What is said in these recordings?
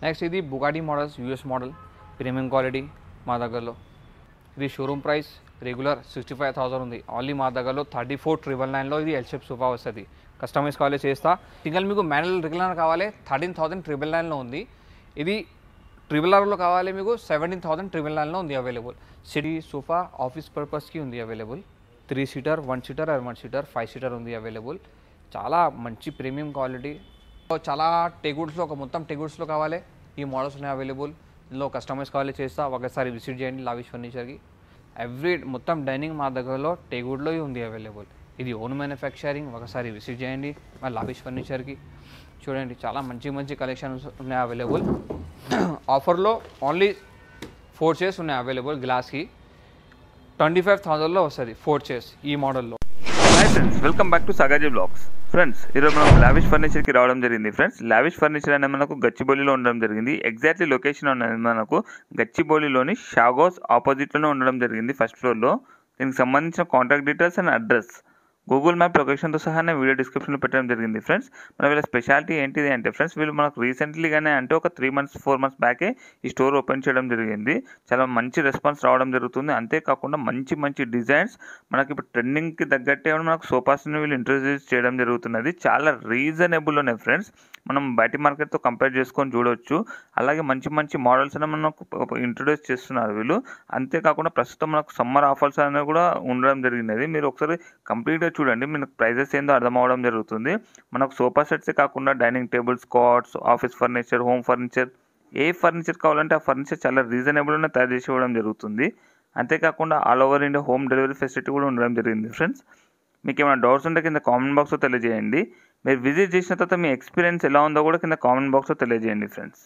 next ఇది Bugatti models US model premium quality మా దగ్గరలో ఇది showroom price regular sixty five thousand ఉంది ఓన్లీ మా దగ్గరలో థర్టీ ఫోర్ ట్రిపుల్ నైన్లో ఇది ఎల్ షేప్ సోఫా వస్తుంది కస్టమైజ్ కావాలి చేస్తా సింగల్ మీకు మాన్యువల్ రెగ్యులర్ కావాలి థర్టీన్ థౌసండ్ ట్రిపుల్ నైన్లో ఉంది ఇది ట్రిపుల్ ఆర్లో కావాలి మీకు సెవెంటీన్ థౌసండ్ ట్రిపుల్ నైన్లో ఉంది అవైలబుల్ సిటీ సోఫా ఆఫీస్ పర్పస్కి ఉంది available three seater one seater and one seater five seater ఉంది అవైలబుల్ చాలా మంచి ప్రీమియం క్వాలిటీ చాలా టెగుడ్స్లో ఒక మొత్తం టెగుడ్స్లో కావాలి ఈ మోడల్స్ ఉన్నాయి అవైలబుల్ ఇందులో కస్టమైజ్ కావాలి చేస్తా ఒకసారి విజిట్ చేయండి లావిష్ ఫర్నిచర్కి ఎవ్రీ మొత్తం డైనింగ్ మా దగ్గరలో టేగుడ్లో ఉంది అవైలబుల్ ఇది ఓన్ మ్యానుఫ్యాక్చరింగ్ ఒకసారి విజిట్ చేయండి మా లావిష్ ఫర్నిచర్కి చూడండి చాలా మంచి మంచి కలెక్షన్స్ ఉన్నాయి అవైలబుల్ ఆఫర్లో ఓన్లీ ఫోర్ చైర్స్ ఉన్నాయి అవైలబుల్ గ్లాస్కి ట్వంటీ ఫైవ్ థౌసండ్లో వస్తుంది ఫోర్ చైర్స్ ఈ మోడల్లో hi friends welcome back to సగాజీ బ్లాగ్స్ ఫ్రెండ్స్ ఈరోజు మనం లావిష్ ఫర్నిచర్కి రావడం జరిగింది ఫ్రెండ్స్ లావిష్ ఫర్నిచర్ అనేది మనకు గచ్చిబౌలిలో ఉండడం జరిగింది ఎగ్జాక్ట్లీ లొకేషన్ అనేది మనకు గచ్చిబౌలిలోని షాగోస్ ఆపోజిట్లోనే ఉండడం జరిగింది ఫస్ట్ ఫ్లోర్లో దీనికి సంబంధించిన contact details and address Google map లొకేషన్తో సహా నేను వీడియో డిస్క్రిప్షన్లో పెట్టడం జరిగింది ఫ్రెండ్స్ మన వీళ్ళ స్పెషాలిటీ ఏంటిది అంటే ఫ్రెండ్స్ వీళ్ళు మనకు రీసెంట్లీగానే అంటే ఒక త్రీ మంత్స్ ఫోర్ మంత్స్ బ్యాకే ఈ స్టోర్ ఓపెన్ చేయడం జరిగింది చాలా మంచి రెస్పాన్స్ రావడం జరుగుతుంది అంతేకాకుండా మంచి మంచి డిజైన్స్ మనకి ఇప్పుడు ట్రెండింగ్కి తగ్గట్టే మనకు సోఫాస్ని వీళ్ళు ఇంట్రొడ్యూస్ చేయడం జరుగుతున్నది చాలా రీజనబుల్ ఉన్నాయి ఫ్రెండ్స్ మనం బయట మార్కెట్తో కంపేర్ చేసుకొని చూడవచ్చు అలాగే మంచి మంచి మోడల్స్ అనేవి మనకు ఇంట్రొడ్యూస్ చేస్తున్నారు వీళ్ళు అంతేకాకుండా ప్రస్తుతం మనకు సమ్మర్ ఆఫర్స్ అనేవి కూడా ఉండడం జరిగినది మీరు ఒకసారి కంప్లీట్గా చూడండి మీకు ప్రైజెస్ ఏందో అర్థం అవడం జరుగుతుంది మనకు సోఫా సెట్సే కాకుండా dining tables cards office furniture home furniture ఏ ఫర్నిచర్ కావాలంటే ఆ ఫర్నిచర్ చాలా రీజనబుల్గానే తయారు చేసి ఇవ్వడం జరుగుతుంది అంతేకాకుండా all over India home delivery facility కూడా ఉండడం జరిగింది ఫ్రెండ్స్ మీకు ఏమైనా డౌట్స్ ఉంటే కింద కామెంట్ బాక్స్లో తెలియజేయండి మీరు విజిట్ చేసిన తర్వాత మీ ఎక్స్పీరియన్స్ ఎలా ఉందో కూడా కింద కామెంట్ బాక్స్లో తెలియజేయండి ఫ్రెండ్స్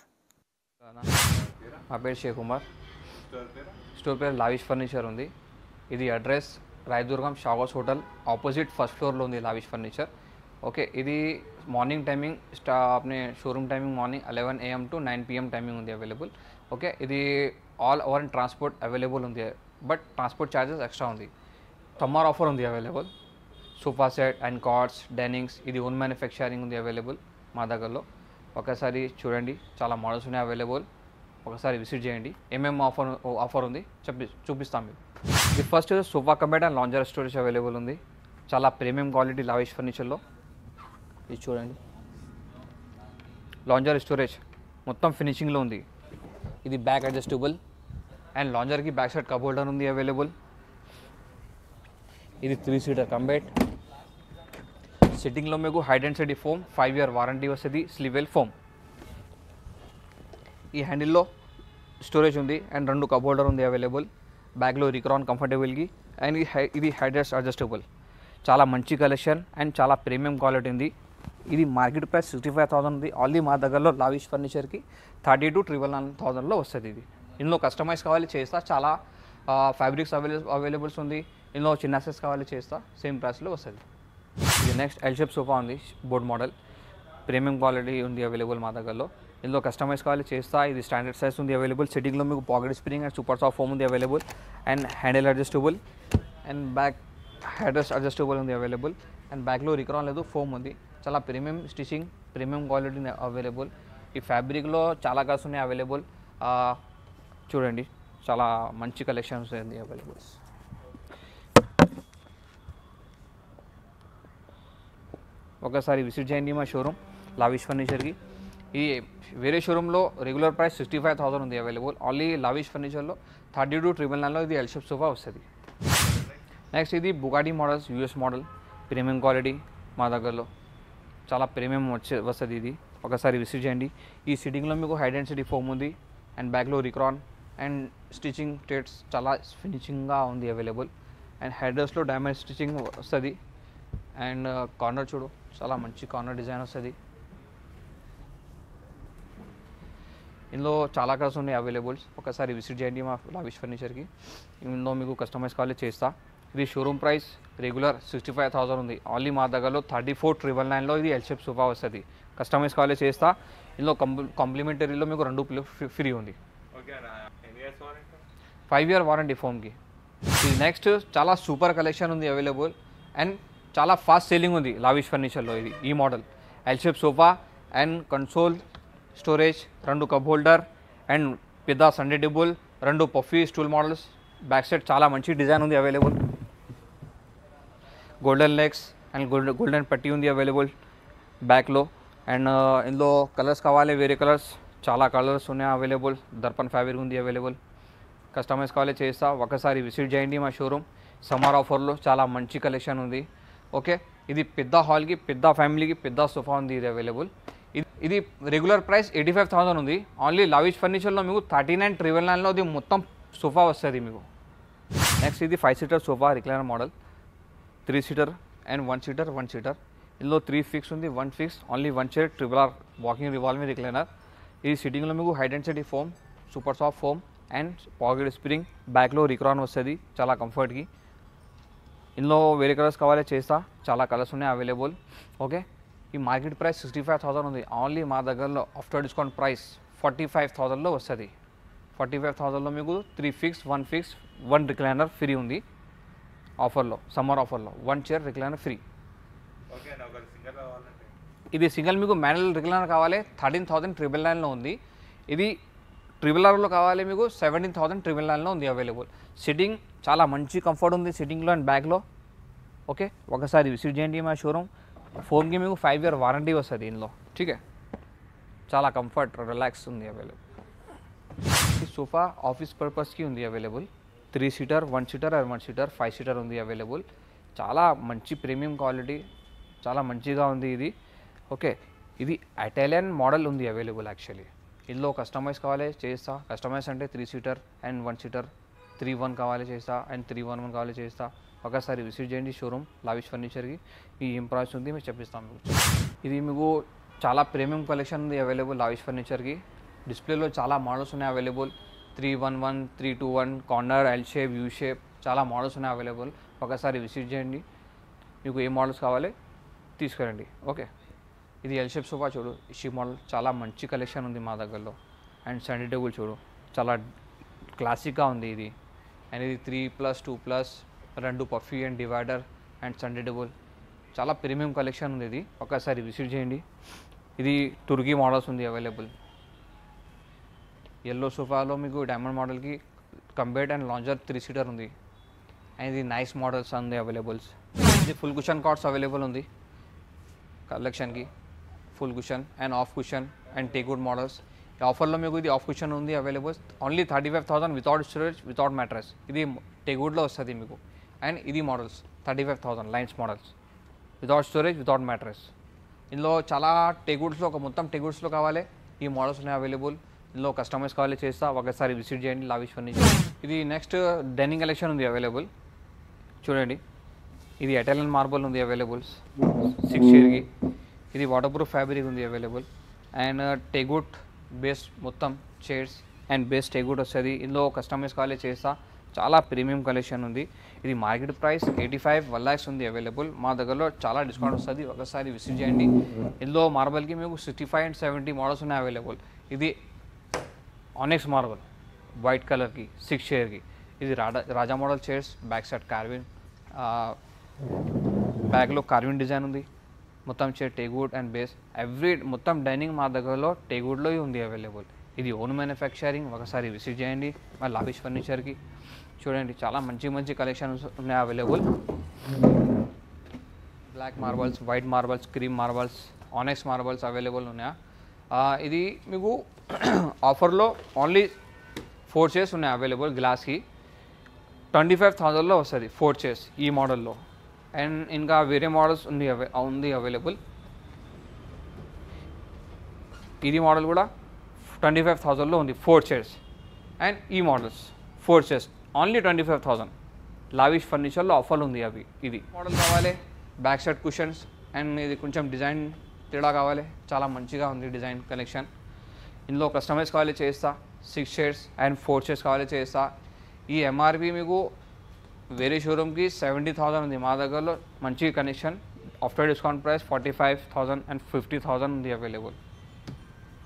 నా పేరు షేక్ కుమార్ స్టోర్ పేరు లావిష్ ఫర్నిచర్ ఉంది ఇది అడ్రస్ రాయదుర్గం షాగోస్ హోటల్ ఆపోజిట్ ఫస్ట్ ఫ్లోర్లో ఉంది లావిష్ ఫర్నిచర్ ఓకే ఇది మార్నింగ్ టైమింగ్ స్టా అప్నే showroom timing morning eleven AM to nine PM timing ఉంది అవైలబుల్ ఓకే ఇది all over and transport available ఉంది బట్ ట్రాన్స్పోర్ట్ ఛార్జెస్ ఎక్స్ట్రా ఉంది సమ్మర్ ఆఫర్ ఉంది available sofa set and cards dinings ఇది own manufacturing ఉంది available మా దగ్గరలో ఒకసారి చూడండి చాలా మోడల్స్ ఉన్నాయి అవైలబుల్ ఒకసారి విజిట్ చేయండి ఏమేమి ఆఫర్ ఆఫర్ ఉంది చెప్పి చూపిస్తాం మీకు ఇది first sofa cum bed and lounger storage available ఉంది చాలా ప్రీమియం క్వాలిటీ లావిష్ ఫర్నిచర్లో ఇది చూడండి లాంజర్ స్టోరేజ్ మొత్తం ఫినిషింగ్లో ఉంది ఇది బ్యాక్ అడ్జస్టబుల్ అండ్ లాంజర్కి బ్యాక్ సైడ్ కప్ హోల్డర్ ఉంది అవైలబుల్ ఇది త్రీ సీటర్ కంబెట్ సిట్టింగ్లో మీకు high density foam five year warranty వస్తుంది స్లీవెల్ ఫోమ్ ఈ హ్యాండిల్లో స్టోరేజ్ ఉంది అండ్ రెండు కప్ హోల్డర్ ఉంది అవైలబుల్ బ్యాగ్లో రిక్రాన్ కంఫర్టబుల్కి అండ్ ఇది హై- ఇది హైడ్రెస్ అడ్జస్టబుల్ చాలా మంచి కలెక్షన్ అండ్ చాలా ప్రీమియం క్వాలిటీ ఉంది ఇది market price sixty five thousand ఉంది ఆల్రెడీ మా దగ్గరలో లావిష్ ఫర్నిచర్కి థర్టీ టు ట్రిపుల్ నైన్ థౌసండ్లో వస్తుంది ఇది ఇందులో కస్టమైజ్ కావాలి చేస్తా చాలా ఫ్యాబ్రిక్స్ అవైలబుల్ అవైలబుల్స్ ఉంది ఇందులో చిన్న సెస్ కావాలి చేస్తా సేమ్ ప్రైస్లో వస్తుంది ఇది నెక్స్ట్ ఎల్ షేప్ సోఫా ఉంది బోర్డ్ మోడల్ ప్రీమియం క్వాలిటీ ఉంది అవైలబుల్ మా దగ్గరలో ఇందులో కస్టమైజ్ కావాలి చేస్తా ఇది స్టాండర్డ్ సైజ్ ఉంది అవైలబుల్ సిట్టింగ్లో మీకు pocket spring and super soft foam ఉంది available and handle adjustable and back headrest adjustable ఉంది అవైలబుల్ అండ్ బ్యాక్లో రిక్రాన్ లేదు ఫోమ్ ఉంది చాలా premium stitching premium quality available ఈ ఫ్యాబ్రిక్లో చాలా కలర్స్ ఉన్నాయి అవైలబుల్ చూడండి చాలా మంచి కలెక్షన్స్ ఉంది అవైలబుల్ ఒకసారి విజిట్ చేయండి మా షోరూమ్ లావిష్ ఫర్నిచర్కి ఈ వేరే షోరూంలో regular price sixty five thousand ఉంది అవైలబుల్ ఓన్లీ లావిష్ ఫర్నిచర్లో థర్టీ టూ ట్రిపుల్ నైన్లో ఇది ఎల్ షేప్ సోఫా వస్తుంది నెక్స్ట్ ఇది Bugatti models US model premium quality మా దగ్గరలో చాలా ప్రీమియం వచ్చే వస్తుంది ఇది ఒకసారి విజిట్ చేయండి ఈ సిట్టింగ్లో మీకు హైడ్ అండ్ సిటీ ఫోమ్ ఉంది అండ్ బ్యాక్లో రిక్రాన్ అండ్ స్టిచింగ్ టేట్స్ చాలా ఫినిషింగ్గా ఉంది అవైలబుల్ అండ్ హెడర్స్లో డైమండ్ స్టిచింగ్ వస్తుంది అండ్ కార్నర్ చూడు చాలా మంచి కార్నర్ డిజైన్ వస్తుంది ఇందులో చాలా కలర్స్ ఉన్నాయి అవైలబుల్స్ ఒకసారి విజిట్ చేయండి మా లావిష్ ఫర్నిచర్కి ఇందులో మీకు కస్టమైజ్ కావాలి చేస్తా ఇది showroom price regular sixty five thousand ఉంది ఓన్లీ మా దగ్గరలో థర్టీ ఫోర్ ట్రిపుల్ నైన్లో ఇది ఎల్ షేప్ సోఫా వస్తుంది కస్టమైజ్ కావాలి చేస్తా ఇందులో కంప్లి కాంప్లిమెంటరీలో మీకు రెండు ఫ్రీ ఉంది ఫైవ్ ఇయర్ వారంటీ ఫోన్కి ఇది నెక్స్ట్ చాలా సూపర్ కలెక్షన్ ఉంది అవైలబుల్ అండ్ చాలా ఫాస్ట్ సెల్లింగ్ ఉంది లావిష్ ఫర్నిచర్లో ఇది ఈ model L shape sofa and console storage రెండు కప్ హోల్డర్ అండ్ పెద్ద సండే టేబుల్ రెండు puffy stool models back side చాలా మంచి డిజైన్ ఉంది available golden legs and gold golden పట్టి ఉంది అవైలబుల్ బ్యాక్లో అండ్ ఇందులో కలర్స్ కావాలి వేరే కలర్స్ చాలా కలర్స్ ఉన్నాయి అవైలబుల్ దర్పన్ ఫ్యాబ్రిక్ ఉంది అవైలబుల్ కస్టమైజ్ కావాలి చేస్తా ఒకసారి విజిట్ చేయండి మా షోరూమ్ సమ్మర్ ఆఫర్లో చాలా మంచి కలెక్షన్ ఉంది ఓకే ఇది పెద్ద హాల్కి పెద్ద ఫ్యామిలీకి పెద్ద సోఫా ఉంది ఇది అవైలబుల్ ఇది ఇది regular price eighty five thousand ఉంది ఓన్లీ లవిష్ ఫర్నిచర్లో మీకు థర్టీ నైన్ ట్రిపుల్ నైన్లో ఇది మొత్తం సోఫా వస్తుంది మీకు నెక్స్ట్ ఇది five seater sofa recliner model three seater and one seater one seater ఇందులో త్రీ ఫిక్స్ ఉంది one fix only one chair triple R rocking revolving recliner ఇది సిట్టింగ్లో మీకు high density foam super soft foam and pocket spring బ్యాక్లో Recron వస్తుంది చాలా కంఫర్ట్కి ఇందులో వేరే కలర్స్ కావాలి చేస్తా చాలా కలర్స్ ఉన్నాయి అవైలబుల్ ఓకే ఈ market price sixty five thousand ఉంది ఓన్లీ మా దగ్గరలో after discount price forty five థౌసండ్లో వస్తుంది ఫార్టీ ఫైవ్ థౌసండ్లో మీకు three fix one fix one recliner free ఉంది ఆఫర్లో సమ్మర్ ఆఫర్లో one chair recliner free okay అండి ఒక సింగర్ కావాలంటే ఇది సింగిల్ మీకు మాన్యువల్ రిక్లైనర్ కావాలి థర్టీన్ థౌసండ్ ట్రిపుల్ నైన్లో ఉంది ఇది ట్రిపుల్ ఆర్లో కావాలి మీకు సెవెంటీన్ థౌసండ్ ట్రిపుల్ నైన్లో ఉంది అవైలబుల్ సిట్టింగ్ చాలా మంచి కంఫర్ట్ ఉంది సిట్టింగ్లో అండ్ బ్యాగ్లో ఓకే ఒకసారి విజిట్ చేయండి మా షోరూమ్ ఫోన్కి మీకు ఫైవ్ ఇయర్ వారంటీ వస్తుంది ఇందులో ఠీకే చాలా కంఫర్ట్ రిలాక్స్ ఉంది అవైలబుల్ ఈ సోఫా ఆఫీస్ పర్పస్కి ఉంది available three seater one seater and one seater five seater ఉంది అవైలబుల్ చాలా మంచి ప్రీమియం క్వాలిటీ చాలా మంచిగా ఉంది ఇది ఓకే ఇది ఇటాలియన్ మోడల్ ఉంది అవైలబుల్ యాక్చువల్లీ ఇందులో కస్టమైజ్ కావాలి చేస్తా కస్టమైజ్ అంటే three seater and one seater three one కావాలి చేస్తా అండ్ త్రీ వన్ వన్ కావాలి చేస్తా ఒకసారి విజిట్ చేయండి షోరూమ్ లావిష్ ఫర్నిచర్కి ఈ ఏం ప్రైస్ ఉంది మేము చెప్పిస్తాం మీకు ఇది మీకు చాలా ప్రీమియం కలెక్షన్ ఉంది అవైలబుల్ లావిష్ ఫర్నిచర్కి డిస్ప్లేలో చాలా మోడల్స్ ఉన్నాయి available three one one three two one corner L shape U shape చాలా మోడల్స్ ఉన్నాయి అవైలబుల్ ఒకసారి విజిట్ చేయండి మీకు ఏ మోడల్స్ కావాలి తీసుకురండి ఓకే ఇది ఎల్ షేప్ సోఫా చూడు ఈ మోడల్ చాలా మంచి కలెక్షన్ ఉంది మా దగ్గరలో అండ్ సండే టేబుల్ చూడు చాలా క్లాసిక్గా ఉంది ఇది అండ్ ఇది త్రీ ప్లస్ టూ ప్లస్ రెండు puffy and divider and centre table చాలా ప్రీమియం కలెక్షన్ ఉంది ఇది ఒకసారి విజిట్ చేయండి ఇది తుర్కీ మోడల్స్ ఉంది అవైలబుల్ ఎల్లో సోఫాలో మీకు డైమండ్ మోడల్కి cum bed and lounger three seater ఉంది అండ్ ఇది నైస్ మోడల్స్ ఉంది అవైలబుల్స్ ఇది ఫుల్ కుషన్ కార్డ్స్ అవైలబుల్ ఉంది కలెక్షన్కి full cushion and half cushion and teakwood models ఈ ఆఫర్లో మీకు ఇది ఆఫ్ కుషన్ ఉంది available only thirty five thousand without storage without mattress ఇది టేక్వుడ్లో వస్తుంది మీకు అండ్ ఇది models thirty five thousand lines models without storage without mattress ఇందులో చాలా టేగుడ్స్లో ఒక మొత్తం టేగుడ్స్లో కావాలి ఈ మోడల్స్ ఉన్నాయి అవైలబుల్ ఇందులో కస్టమైజ్ కావాలి చేస్తా ఒకసారి విజిట్ చేయండి లావిష్ ఫర్నిచర్ ఇది నెక్స్ట్ డైనింగ్ కలెక్షన్ ఉంది అవైలబుల్ చూడండి ఇది ఇటాలియన్ మార్బల్ ఉంది అవైలబుల్ సిక్స్ ఇయర్కి ఇది వాటర్ ప్రూఫ్ ఫ్యాబ్రిక్ ఉంది అవైలబుల్ అండ్ టెగుడ్ బేస్ మొత్తం చైర్స్ అండ్ బేస్ టెగుడ్ వస్తుంది ఇందులో కస్టమైజ్ కావాలి చేస్తా చాలా ప్రీమియం కలెక్షన్ ఉంది ఇది market price eighty five one lakhs ఉంది అవైలబుల్ మా దగ్గరలో చాలా డిస్కౌంట్ వస్తుంది ఒకసారి విజిట్ చేయండి ఇందులో మార్బల్కి మీకు sixty five and seventy models ఉన్నాయి అవైలబుల్ ఇది ఆనెక్స్ మార్బల్ వైట్ కలర్కి సిక్స్ చైర్కి ఇది Raja Raja model chairs back side carving బ్యాగ్లో కార్విన్ డిజైన్ ఉంది మొత్తం chair teakwood and base every మొత్తం డైనింగ్ మా దగ్గరలో టేగుడ్లో ఉంది అవైలబుల్ ఇది ఓన్ మ్యానుఫ్యాక్చరింగ్ ఒకసారి విజిట్ చేయండి మా లావిష్ ఫర్నిచర్కి చూడండి చాలా మంచి మంచి కలెక్షన్స్ ఉన్నాయి available black marbles white marbles cream marbles onyx marbles available ఉన్నాయా ఆ, ఇది మీకు ఆఫర్లో ఓన్లీ ఫోర్ చైర్స్ ఉన్నాయి అవైలబుల్ గ్లాస్కి ట్వంటీ ఫైవ్ థౌజండ్లో వస్తుంది ఫోర్ చైర్స్ ఈ మోడల్లో అండ్ ఇంకా వేరే మోడల్స్ ఉంది అవై ఉంది అవైలబుల్ ఇది మోడల్ కూడా ట్వంటీ ఫైవ్ థౌజండ్లో ఉంది ఫోర్ చైర్స్ అండ్ ఈ models four chairs only twenty five thousand lavish ఫర్నిచర్లో ఆఫర్ ఉంది అవి ఇది మోడల్ కావాలి బ్యాక్ సైడ్ కుషన్స్ అండ్ ఇది కొంచెం డిజైన్ తేడా కావాలి చాలా మంచిగా ఉంది డిజైన్ కలెక్షన్ ఇందులో కస్టమైజ్ కావాలి చేస్తా six shades and four shades కావాలి చేస్తా ఈ ఎంఆర్పి మీకు వేరే షోరూమ్కి సెవెంటీ థౌసండ్ ఉంది మా దగ్గరలో మంచి connection after discount price forty five thousand and fifty thousand ఉంది అవైలబుల్